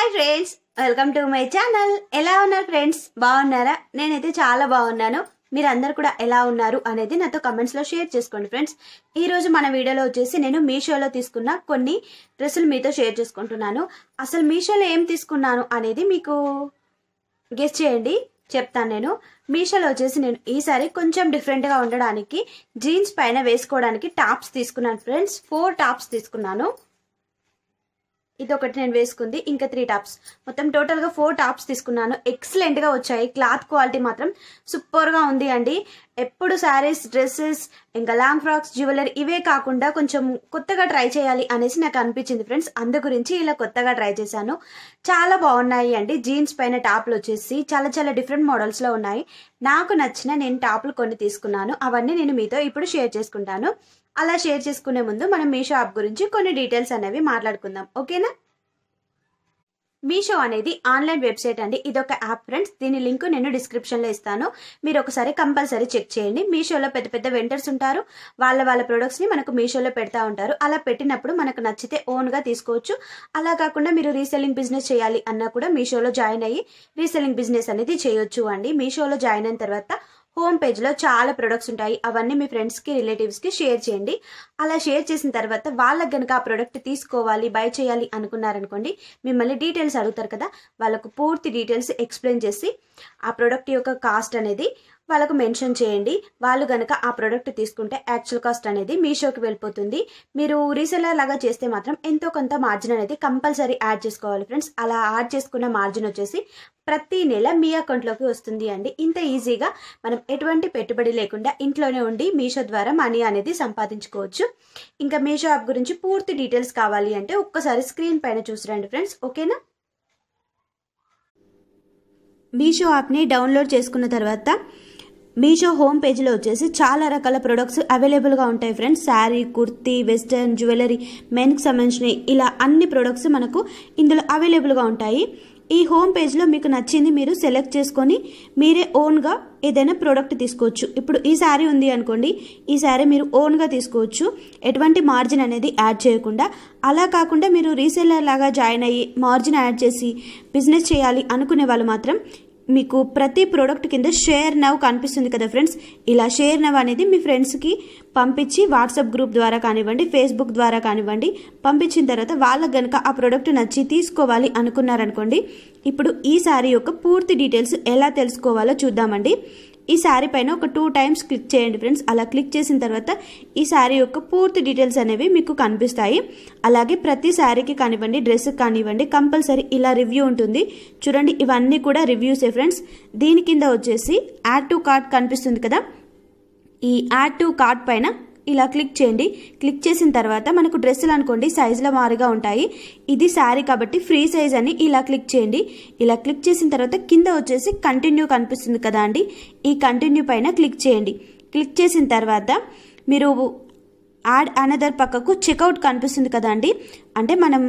friends welcome to my channel ఎలా ఉన్నారు friends బాగున్నారా నేనైతే చాలా బాగున్నాను మీరందరూ కూడా ఎలా ఉన్నారు అనేది నాతో కమెంట్స్ లో షేర్ చేసుకోండి ఫ్రెండ్స్ ఈ రోజు మన వీడియోలో వచ్చేసి నేను మీషోలో తీసుకున్న కొన్ని డ్రెస్సులు మీతో షేర్ చేసుకుంటున్నాను అసలు మీషోలో ఏం తీసుకున్నాను అనేది మీకు గెస్ట్ చేయండి చెప్తాను నేను మీషోలో వచ్చేసి నేను ఈసారి కొంచెం డిఫరెంట్గా ఉండడానికి జీన్స్ పైన వేసుకోవడానికి టాప్స్ తీసుకున్నాను ఫ్రెండ్స్ ఫోర్ టాప్స్ తీసుకున్నాను ఇది ఒకటి నేను వేసుకుంది ఇంకా త్రీ టాప్స్ మొత్తం టోటల్గా ఫోర్ టాప్స్ తీసుకున్నాను ఎక్సలెంట్గా వచ్చాయి క్లాత్ క్వాలిటీ మాత్రం సూపర్గా ఉంది అండి ఎప్పుడు శారీస్ డ్రెస్సెస్ ఇంకా లాంగ్ ఫ్రాక్స్ జ్యువెలరీ ఇవే కాకుండా కొంచెం కొత్తగా ట్రై చేయాలి అనేసి నాకు అనిపించింది ఫ్రెండ్స్ అందు గురించి ఇలా కొత్తగా ట్రై చేశాను చాలా బాగున్నాయి అండి జీన్స్ పైన టాప్లు వచ్చేసి చాలా చాలా డిఫరెంట్ మోడల్స్లో ఉన్నాయి నాకు నచ్చిన నేను టాప్లు కొన్ని తీసుకున్నాను అవన్నీ నేను మీతో ఇప్పుడు షేర్ చేసుకుంటాను అలా షేర్ చేసుకునే ముందు మనం మీషో యాప్ గురించి కొన్ని డీటెయిల్స్ అనేవి మాట్లాడుకుందాం ఓకేనా మీషో అనేది ఆన్లైన్ వెబ్సైట్ అండి ఇది ఒక యాప్ ఫ్రెండ్స్ దీని లింక్ నేను డిస్క్రిప్షన్లో ఇస్తాను మీరు ఒకసారి కంపల్సరీ చెక్ చేయండి మీషోలో పెద్ద పెద్ద వెండర్స్ ఉంటారు వాళ్ళ వాళ్ళ ప్రొడక్ట్స్ని మనకు మీషోలో పెడతా ఉంటారు అలా పెట్టినప్పుడు మనకు నచ్చితే ఓన్గా తీసుకోవచ్చు అలా కాకుండా మీరు రీసెల్లింగ్ బిజినెస్ చేయాలి అన్నా కూడా మీషోలో జాయిన్ అయ్యి రీసెల్లింగ్ బిజినెస్ అనేది చేయొచ్చు అండి మీషోలో జాయిన్ అయిన తర్వాత హోమ్ పేజ్లో చాలా ప్రొడక్ట్స్ ఉంటాయి అవన్నీ మీ ఫ్రెండ్స్కి రిలేటివ్స్కి షేర్ చేయండి అలా షేర్ చేసిన తర్వాత వాళ్ళకి కనుక ఆ ప్రోడక్ట్ తీసుకోవాలి బై చేయాలి అనుకున్నారనుకోండి మిమ్మల్ని డీటెయిల్స్ అడుగుతారు కదా వాళ్ళకు పూర్తి డీటెయిల్స్ ఎక్స్ప్లెయిన్ చేసి ఆ ప్రోడక్ట్ యొక్క కాస్ట్ అనేది వాళ్ళకు మెన్షన్ చేయండి వాళ్ళు కనుక ఆ ప్రోడక్ట్ తీసుకుంటే యాక్చువల్ కాస్ట్ అనేది మీషోకి వెళ్ళిపోతుంది మీరు రీసెలర్ లాగా చేస్తే మాత్రం ఎంతో కొంత మార్జిన్ అనేది కంపల్సరీ యాడ్ చేసుకోవాలి ఫ్రెండ్స్ అలా యాడ్ చేసుకున్న మార్జిన్ వచ్చేసి ప్రతి నెల మీ అకౌంట్లోకి వస్తుంది అండి ఇంత ఈజీగా మనం ఎటువంటి పెట్టుబడి లేకుండా ఇంట్లోనే ఉండి మీషో ద్వారా మనీ అనేది సంపాదించుకోవచ్చు ఇంకా మీషో యాప్ గురించి పూర్తి డీటెయిల్స్ కావాలి అంటే ఒక్కసారి స్క్రీన్ పైన చూసిరండి ఫ్రెండ్స్ ఓకేనా మీషో యాప్ని డౌన్లోడ్ చేసుకున్న తర్వాత మీషో హోమ్ పేజ్లో వచ్చేసి చాలా రకాల ప్రొడక్ట్స్ అవైలబుల్గా ఉంటాయి friends sari kurti western jewellery మెన్కి సంబంధించినవి ఇలా అన్ని ప్రొడక్ట్స్ మనకు ఇందులో అవైలబుల్గా ఉంటాయి ఈ హోమ్ పేజ్లో మీకు నచ్చింది మీరు సెలెక్ట్ చేసుకొని మీరే ఓన్గా ఏదైనా ప్రోడక్ట్ తీసుకోవచ్చు ఇప్పుడు ఈ శారీ ఉంది అనుకోండి ఈ శారీ మీరు ఓన్గా తీసుకోవచ్చు ఎటువంటి మార్జిన్ అనేది యాడ్ చేయకుండా అలా కాకుండా మీరు రీసెల్లర్ లాగా జాయిన్ అయ్యి మార్జిన్ యాడ్ చేసి బిజినెస్ చేయాలి అనుకునే వాళ్ళు మాత్రం మీకు ప్రతి ప్రోడక్ట్ కింద షేర్ నవ్ కనిపిస్తుంది కదా ఫ్రెండ్స్ ఇలా షేర్ నవ్ అనేది మీ ఫ్రెండ్స్కి పంపించి వాట్సాప్ గ్రూప్ ద్వారా కానివ్వండి ఫేస్బుక్ ద్వారా కానివ్వండి పంపించిన తర్వాత వాళ్ళకి కనుక ఆ ప్రోడక్ట్ నచ్చి తీసుకోవాలి అనుకున్నారనుకోండి ఇప్పుడు ఈ శారీ యొక్క పూర్తి డీటెయిల్స్ ఎలా తెలుసుకోవాలో చూద్దామండి ఈ శారీ పైన ఒక టూ టైమ్స్ క్లిక్ చేయండి ఫ్రెండ్స్ అలా క్లిక్ చేసిన తర్వాత ఈ శారీ యొక్క పూర్తి డీటెయిల్స్ అనేవి మీకు కనిపిస్తాయి అలాగే ప్రతి శారీకి కానివ్వండి డ్రెస్కి కానివ్వండి కంపల్సరీ ఇలా రివ్యూ ఉంటుంది చూడండి ఇవన్నీ కూడా రివ్యూసే ఫ్రెండ్స్ దీని కింద వచ్చేసి యాడ్ టు కార్ట్ కనిపిస్తుంది కదా ఈ యాడ్ టు కార్ట్ పైన ఇలా క్లిక్ చేయండి క్లిక్ చేసిన తర్వాత మనకు డ్రెస్సులు అనుకోండి సైజుల మారుగా ఉంటాయి ఇది శారీ కాబట్టి ఫ్రీ సైజ్ అని ఇలా క్లిక్ చేయండి ఇలా క్లిక్ చేసిన తర్వాత కింద వచ్చేసి కంటిన్యూ కనిపిస్తుంది కదా అండి ఈ కంటిన్యూ పైన క్లిక్ చేయండి క్లిక్ చేసిన తర్వాత మీరు యాడ్ అనదర్ పక్కకు చెక్అవుట్ కనిపిస్తుంది కదా అండి అంటే మనం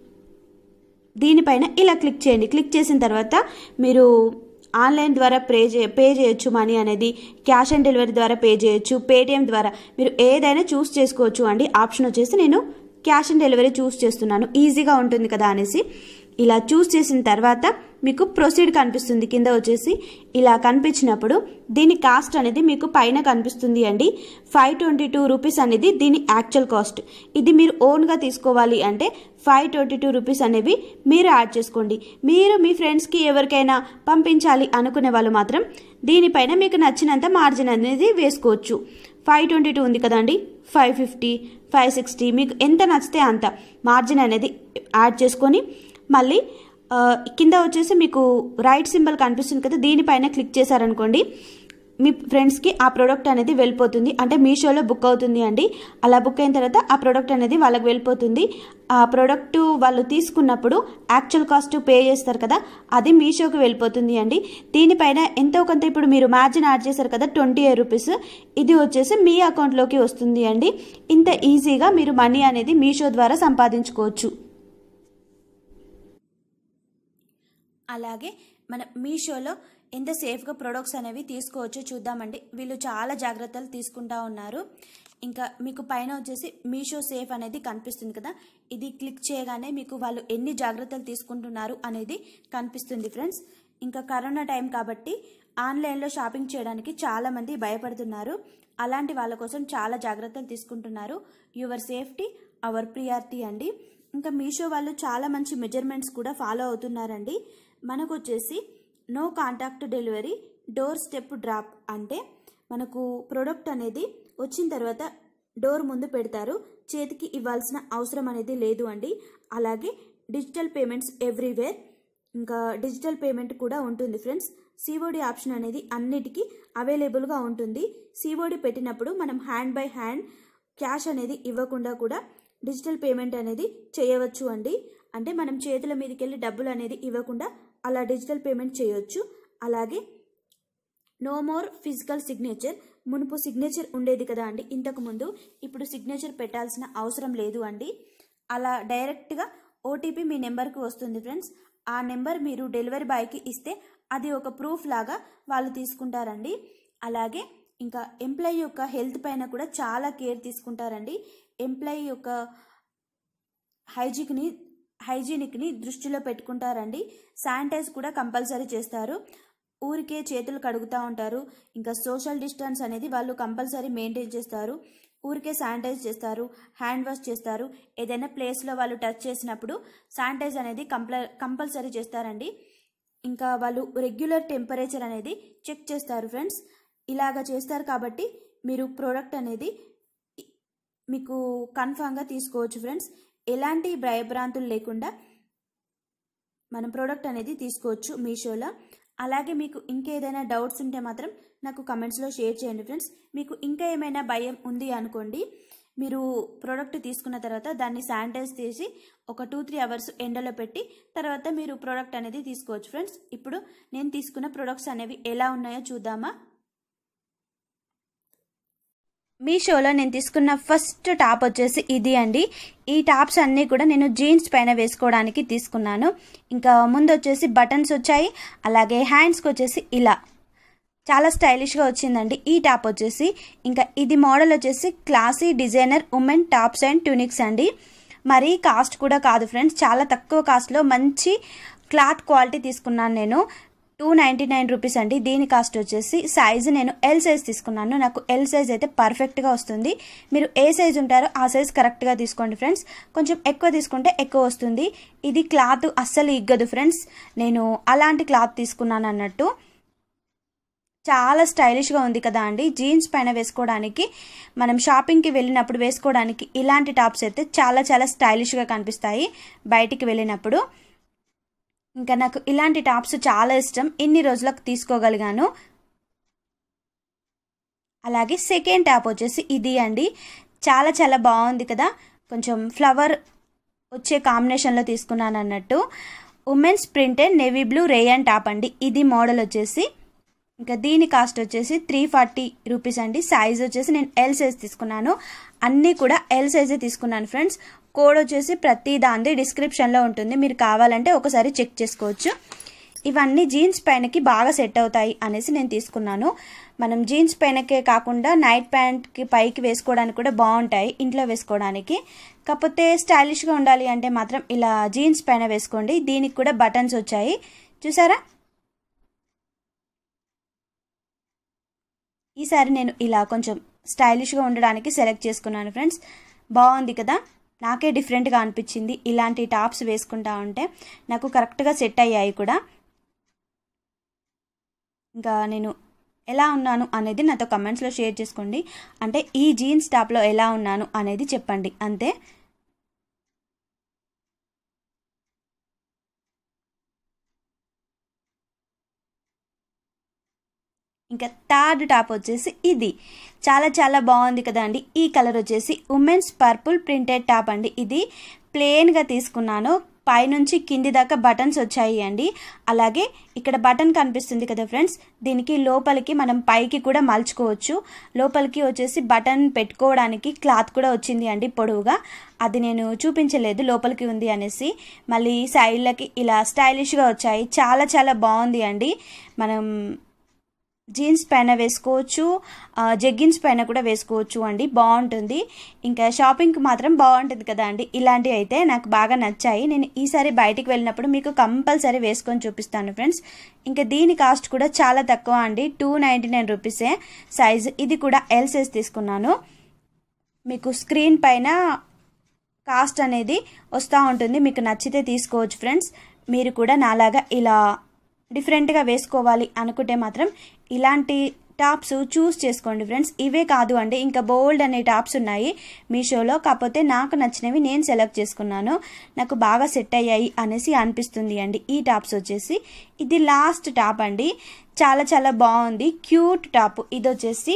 దీనిపైన ఇలా క్లిక్ చేయండి క్లిక్ చేసిన తర్వాత మీరు ఆన్లైన్ ద్వారా పే చే పే చేయొచ్చు మనీ అనేది క్యాష్ ఆన్ డెలివరీ ద్వారా పే చేయొచ్చు పేటిఎం ద్వారా మీరు ఏదైనా చూస్ చేసుకోవచ్చు అండి ఆప్షన్ వచ్చేసి నేను క్యాష్ ఆన్ డెలివరీ చూస్ చేస్తున్నాను ఈజీగా ఉంటుంది కదా అనేసి ఇలా చూస్ చేసిన తర్వాత మీకు ప్రొసీడ్ కనిపిస్తుంది కింద వచ్చేసి ఇలా కనిపించినప్పుడు దీని కాస్ట్ అనేది మీకు పైన కనిపిస్తుంది అండి ఫైవ్ ట్వంటీ టూ రూపీస్ అనేది దీని యాక్చువల్ కాస్ట్ ఇది మీరు ఓన్గా తీసుకోవాలి అంటే ఫైవ్ ట్వంటీ టూ రూపీస్ అనేవి మీరు యాడ్ చేసుకోండి మీరు మీ ఫ్రెండ్స్కి ఎవరికైనా పంపించాలి అనుకునే వాళ్ళు మాత్రం దీనిపైన మీకు నచ్చినంత మార్జిన్ అనేది వేసుకోవచ్చు ఫైవ్ ట్వంటీ టూ ఉంది కదండి ఫైవ్ ఫిఫ్టీ ఫైవ్ సిక్స్టీ మీకు ఎంత నచ్చితే అంత మార్జిన్ అనేది యాడ్ చేసుకొని మళ్ళీ కింద వచ్చేసి మీకు రైట్ సింబల్ కనిపిస్తుంది కదా దీనిపైన క్లిక్ చేశారనుకోండి మీ ఫ్రెండ్స్కి ఆ ప్రోడక్ట్ అనేది వెళ్ళిపోతుంది అంటే మీషోలో బుక్ అవుతుంది అండి అలా బుక్ అయిన తర్వాత ఆ ప్రోడక్ట్ అనేది వాళ్ళకి వెళ్ళిపోతుంది ఆ ప్రోడక్ట్ వాళ్ళు తీసుకున్నప్పుడు యాక్చువల్ కాస్ట్ పే చేస్తారు కదా అది మీషోకి వెళ్ళిపోతుంది అండి దీనిపైన ఎంతో కొంత ఇప్పుడు మీరు మార్జిన్ యాడ్ చేశారు కదా ట్వంటీ ఎయిట్ రూపీస్ ఇది వచ్చేసి మీ అకౌంట్లోకి వస్తుంది అండి ఇంత ఈజీగా మీరు మనీ అనేది మీషో ద్వారా సంపాదించుకోవచ్చు అలాగే మన మీషోలో ఎంత సేఫ్గా ప్రొడక్ట్స్ అనేవి తీసుకోవచ్చో చూద్దామండి వీళ్ళు చాలా జాగ్రత్తలు తీసుకుంటా ఉన్నారు ఇంకా మీకు పైన వచ్చేసి మీషో సేఫ్ అనేది కనిపిస్తుంది కదా ఇది క్లిక్ చేయగానే మీకు వాళ్ళు ఎన్ని జాగ్రత్తలు తీసుకుంటున్నారు అనేది కనిపిస్తుంది ఫ్రెండ్స్ ఇంకా కరోనా టైం కాబట్టి ఆన్లైన్లో షాపింగ్ చేయడానికి చాలామంది భయపడుతున్నారు అలాంటి వాళ్ళ కోసం చాలా జాగ్రత్తలు తీసుకుంటున్నారు యువర్ సేఫ్టీ అవర్ ప్రియారిటీ అండి ఇంకా మీషో వాళ్ళు చాలా మంచి మెజర్మెంట్స్ కూడా ఫాలో అవుతున్నారండి మనకు వచ్చేసి no contact delivery door step drop అంటే మనకు ప్రోడక్ట్ అనేది వచ్చిన తర్వాత డోర్ ముందు పెడతారు చేతికి ఇవ్వాల్సిన అవసరం అనేది లేదు అండి అలాగే డిజిటల్ పేమెంట్స్ ఎవ్రీవేర్ ఇంకా డిజిటల్ పేమెంట్ కూడా ఉంటుంది ఫ్రెండ్స్ సిఓడి ఆప్షన్ అనేది అన్నిటికీ అవైలబుల్గా ఉంటుంది సిఓడి పెట్టినప్పుడు మనం హ్యాండ్ బై హ్యాండ్ క్యాష్ అనేది ఇవ్వకుండా కూడా డిజిటల్ పేమెంట్ అనేది చేయవచ్చు అండి అంటే మనం చేతుల మీదకి వెళ్ళి డబ్బులు అనేది ఇవ్వకుండా అలా డిజిటల్ పేమెంట్ చేయొచ్చు అలాగే నో మోర్ ఫిజికల్ సిగ్నేచర్ మునుపు సిగ్నేచర్ ఉండేది కదా అండి ఇంతకు ముందు ఇప్పుడు సిగ్నేచర్ పెట్టాల్సిన అవసరం లేదు అండి అలా డైరెక్ట్గా ఓటీపీ మీ నెంబర్కి వస్తుంది ఫ్రెండ్స్ ఆ నెంబర్ మీరు డెలివరీ బాయ్కి ఇస్తే అది ఒక ప్రూఫ్ లాగా వాళ్ళు తీసుకుంటారండి అలాగే ఇంకా ఎంప్లాయీ యొక్క హెల్త్ పైన కూడా చాలా కేర్ తీసుకుంటారండి ఎంప్లాయీ యొక్క హైజీక్ని హైజీనిక్ని దృష్టిలో పెట్టుకుంటారండి శానిటైజ్ కూడా కంపల్సరీ చేస్తారు ఊరికే చేతులు కడుగుతూ ఉంటారు ఇంకా సోషల్ డిస్టెన్స్ అనేది వాళ్ళు కంపల్సరీ మెయింటైన్ చేస్తారు ఊరికే శానిటైజ్ చేస్తారు హ్యాండ్ వాష్ చేస్తారు ఏదైనా ప్లేస్లో వాళ్ళు టచ్ చేసినప్పుడు శానిటైజ్ అనేది కంపల్ కంపల్సరీ చేస్తారండి ఇంకా వాళ్ళు రెగ్యులర్ టెంపరేచర్ అనేది చెక్ చేస్తారు ఫ్రెండ్స్ ఇలాగ చేస్తారు కాబట్టి మీరు ప్రోడక్ట్ అనేది మీకు కన్ఫామ్గా తీసుకోవచ్చు ఫ్రెండ్స్ ఎలాంటి భయభ్రాంతులు లేకుండా మనం ప్రోడక్ట్ అనేది తీసుకోవచ్చు మీషోలో అలాగే మీకు ఇంకేదైనా డౌట్స్ ఉంటే మాత్రం నాకు కమెంట్స్లో షేర్ చేయండి ఫ్రెండ్స్ మీకు ఇంకా ఏమైనా భయం ఉంది అనుకోండి మీరు ప్రోడక్ట్ తీసుకున్న తర్వాత దాన్ని శానిటైజ్ చేసి ఒక టూ త్రీ అవర్స్ ఎండలో పెట్టి తర్వాత మీరు ప్రోడక్ట్ అనేది తీసుకోవచ్చు ఫ్రెండ్స్ ఇప్పుడు నేను తీసుకున్న ప్రొడక్ట్స్ అనేవి ఎలా ఉన్నాయో చూద్దామా మీషోలో నేను తీసుకున్న ఫస్ట్ టాప్ వచ్చేసి ఇది అండి ఈ టాప్స్ అన్నీ కూడా నేను జీన్స్ పైన వేసుకోవడానికి తీసుకున్నాను ఇంకా ముందు వచ్చేసి బటన్స్ వచ్చాయి అలాగే హ్యాండ్స్కి వచ్చేసి ఇలా చాలా స్టైలిష్గా వచ్చిందండి ఈ టాప్ వచ్చేసి ఇంకా ఇది మోడల్ వచ్చేసి classy designer women tops and tunics అండి మరీ కాస్ట్ కూడా కాదు ఫ్రెండ్స్ చాలా తక్కువ కాస్ట్లో మంచి క్లాత్ క్వాలిటీ తీసుకున్నాను నేను టూ నైంటీ నైన్ రూపీస్ అండి దీని కాస్ట్ వచ్చేసి సైజ్ నేను ఎల్ సైజ్ తీసుకున్నాను నాకు ఎల్ సైజ్ అయితే పర్ఫెక్ట్గా వస్తుంది మీరు ఏ సైజ్ ఉంటారో ఆ సైజ్ కరెక్ట్గా తీసుకోండి ఫ్రెండ్స్ కొంచెం ఎక్కువ తీసుకుంటే ఎక్కువ వస్తుంది ఇది క్లాత్ అస్సలు ఇగ్గదు ఫ్రెండ్స్ నేను అలాంటి క్లాత్ తీసుకున్నాను అన్నట్టు చాలా స్టైలిష్గా ఉంది కదా అండి జీన్స్ పైన వేసుకోవడానికి మనం షాపింగ్కి వెళ్ళినప్పుడు వేసుకోవడానికి ఇలాంటి టాప్స్ అయితే చాలా చాలా స్టైలిష్గా కనిపిస్తాయి బయటికి వెళ్ళినప్పుడు ఇంకా నాకు ఇలాంటి టాప్స్ చాలా ఇష్టం ఇన్ని రోజులకు తీసుకోగలిగాను అలాగే సెకండ్ టాప్ వచ్చేసి ఇది అండి చాలా చాలా బాగుంది కదా కొంచెం ఫ్లవర్ వచ్చే కాంబినేషన్లో తీసుకున్నాను అన్నట్టు women's printed navy blue rayon top అండి ఇది మోడల్ వచ్చేసి ఇంకా దీని కాస్ట్ వచ్చేసి త్రీ ఫార్టీ రూపీస్ అండి సైజ్ వచ్చేసి నేను ఎల్ సైజ్ తీసుకున్నాను అన్నీ కూడా ఎల్ సైజే తీసుకున్నాను ఫ్రెండ్స్ కోడ్ వచ్చేసి ప్రతి దాంది డిస్క్రిప్షన్లో ఉంటుంది మీరు కావాలంటే ఒకసారి చెక్ చేసుకోవచ్చు ఇవన్నీ జీన్స్ పైనకి బాగా సెట్ అవుతాయి అనేసి నేను తీసుకున్నాను మనం జీన్స్ పైనకే కాకుండా నైట్ ప్యాంట్కి పైకి వేసుకోవడానికి కూడా బాగుంటాయి ఇంట్లో వేసుకోవడానికి కాకపోతే స్టైలిష్గా ఉండాలి అంటే మాత్రం ఇలా జీన్స్ పైన వేసుకోండి దీనికి కూడా బటన్స్ వచ్చాయి చూసారా ఈసారి నేను ఇలా కొంచెం స్టైలిష్గా ఉండడానికి సెలెక్ట్ చేసుకున్నాను ఫ్రెండ్స్ బాగుంది కదా నాకే డిఫరెంట్గా అనిపించింది ఇలాంటి టాప్స్ వేసుకుంటా ఉంటే నాకు కరెక్ట్గా సెట్ అయ్యాయి కూడా ఇంకా నేను ఎలా ఉన్నాను అనేది నాతో కమెంట్స్లో షేర్ చేసుకోండి అంటే ఈ జీన్స్ టాప్లో ఎలా ఉన్నాను అనేది చెప్పండి అంతే ఇంకా థర్డ్ టాప్ వచ్చేసి ఇది చాలా చాలా బాగుంది కదా అండి ఈ కలర్ వచ్చేసి ఉమెన్స్ పర్పుల్ ప్రింటెడ్ టాప్ అండి ఇది ప్లెయిన్గా తీసుకున్నాను పైనుంచి కింది దాకా బటన్స్ వచ్చాయి అండి అలాగే ఇక్కడ బటన్ కనిపిస్తుంది కదా ఫ్రెండ్స్ దీనికి లోపలికి మనం పైకి కూడా మలుచుకోవచ్చు లోపలికి వచ్చేసి బటన్ పెట్టుకోవడానికి క్లాత్ కూడా వచ్చింది అండి పొడవుగా అది నేను చూపించలేదు లోపలికి ఉంది అనేసి మళ్ళీ సైడ్లకి ఇలా స్టైలిష్గా వచ్చాయి చాలా చాలా బాగుంది అండి మనం జీన్స్ పైన వేసుకోవచ్చు జగ్గిన్స్ పైన కూడా వేసుకోవచ్చు అండి బాగుంటుంది ఇంకా షాపింగ్కి మాత్రం బాగుంటుంది కదా అండి ఇలాంటివి అయితే నాకు బాగా నచ్చాయి నేను ఈసారి బయటికి వెళ్ళినప్పుడు మీకు కంపల్సరీ వేసుకొని చూపిస్తాను ఫ్రెండ్స్ ఇంకా దీని కాస్ట్ కూడా చాలా తక్కువ అండి టూ నైంటీ నైన్ రూపీసే సైజు ఇది కూడా ఎల్ సైజ్ తీసుకున్నాను మీకు స్క్రీన్ పైన కాస్ట్ అనేది వస్తూ ఉంటుంది మీకు నచ్చితే తీసుకోవచ్చు ఫ్రెండ్స్ మీరు కూడా నాలాగా ఇలా డిఫరెంట్గా వేసుకోవాలి అనుకుంటే మాత్రం ఇలాంటి టాప్స్ చూస్ చేసుకోండి ఫ్రెండ్స్ ఇవే కాదు అండి ఇంకా బోల్డ్ అనే టాప్స్ ఉన్నాయి మీషోలో కాకపోతే నాకు నచ్చినవి నేను సెలెక్ట్ చేసుకున్నాను నాకు బాగా సెట్ అయ్యాయి అనేసి అనిపిస్తుంది అండి ఈ టాప్స్ వచ్చేసి ఇది లాస్ట్ టాప్ అండి చాలా చాలా బాగుంది క్యూట్ టాప్ ఇది వచ్చేసి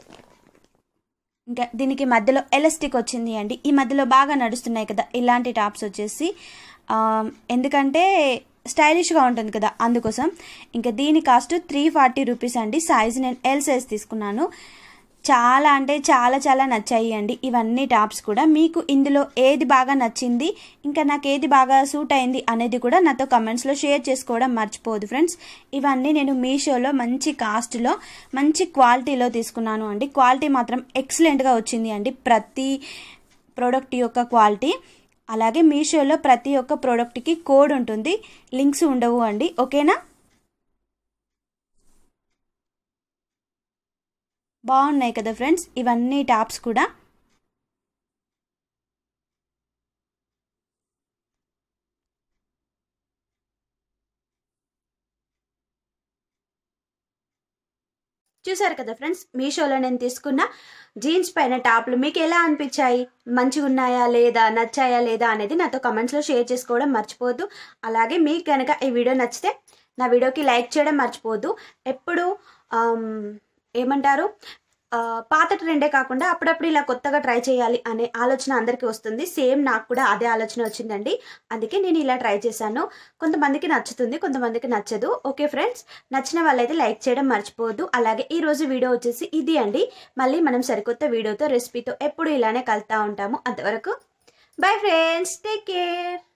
ఇంకా దీనికి మధ్యలో ఎలాస్టిక్ వచ్చింది అండి ఈ మధ్యలో బాగా నడుస్తున్నాయి కదా ఇలాంటి టాప్స్ వచ్చేసి ఎందుకంటే స్టైలిష్గా ఉంటుంది కదా అందుకోసం ఇంకా దీని కాస్ట్ త్రీ ఫార్టీ రూపీస్ అండి సైజ్ నేను ఎల్ సైజ్ తీసుకున్నాను చాలా అంటే చాలా చాలా నచ్చాయి అండి ఇవన్నీ టాప్స్ కూడా మీకు ఇందులో ఏది బాగా నచ్చింది ఇంకా నాకు ఏది బాగా సూట్ అయింది అనేది కూడా నాతో కమెంట్స్లో షేర్ చేసుకోవడం మర్చిపోదు ఫ్రెండ్స్ ఇవన్నీ నేను మీషోలో మంచి కాస్ట్లో మంచి క్వాలిటీలో తీసుకున్నాను అండి క్వాలిటీ మాత్రం ఎక్సలెంట్గా వచ్చింది అండి ప్రతి ప్రోడక్ట్ యొక్క క్వాలిటీ అలాగే మీషోలో ప్రతి ఒక్క ప్రోడక్ట్కి కోడ్ ఉంటుంది లింక్స్ ఉండవు అండి ఓకేనా బాగున్నాయి కదా ఫ్రెండ్స్ ఇవన్నీ టాప్స్ కూడా చూసారు కదా ఫ్రెండ్స్ మీషోలో నేను తీసుకున్న జీన్స్ పైన టాప్లు మీకు ఎలా అనిపించాయి మంచిగా ఉన్నాయా లేదా నచ్చాయా లేదా అనేది నాతో కమెంట్స్లో షేర్ చేసుకోవడం మర్చిపోవద్దు అలాగే మీకు కనుక ఈ వీడియో నచ్చితే నా వీడియోకి లైక్ చేయడం మర్చిపోవద్దు ఎప్పుడు ఏమంటారు పాత ట్రెండే కాకుండా అప్పుడప్పుడు ఇలా కొత్తగా ట్రై చేయాలి అనే ఆలోచన అందరికీ వస్తుంది సేమ్ నాకు కూడా అదే ఆలోచన వచ్చిందండి అందుకే నేను ఇలా ట్రై చేశాను కొంతమందికి నచ్చుతుంది కొంతమందికి నచ్చదు ఓకే ఫ్రెండ్స్ నచ్చిన వాళ్ళైతే లైక్ చేయడం మర్చిపోవద్దు అలాగే ఈ రోజు వీడియో వచ్చేసి ఇది అండి మళ్ళీ మనం సరికొత్త వీడియోతో రెసిపీతో ఎప్పుడు ఇలానే కలుతూ ఉంటాము అంతవరకు బై ఫ్రెండ్స్ టేక్ కేర్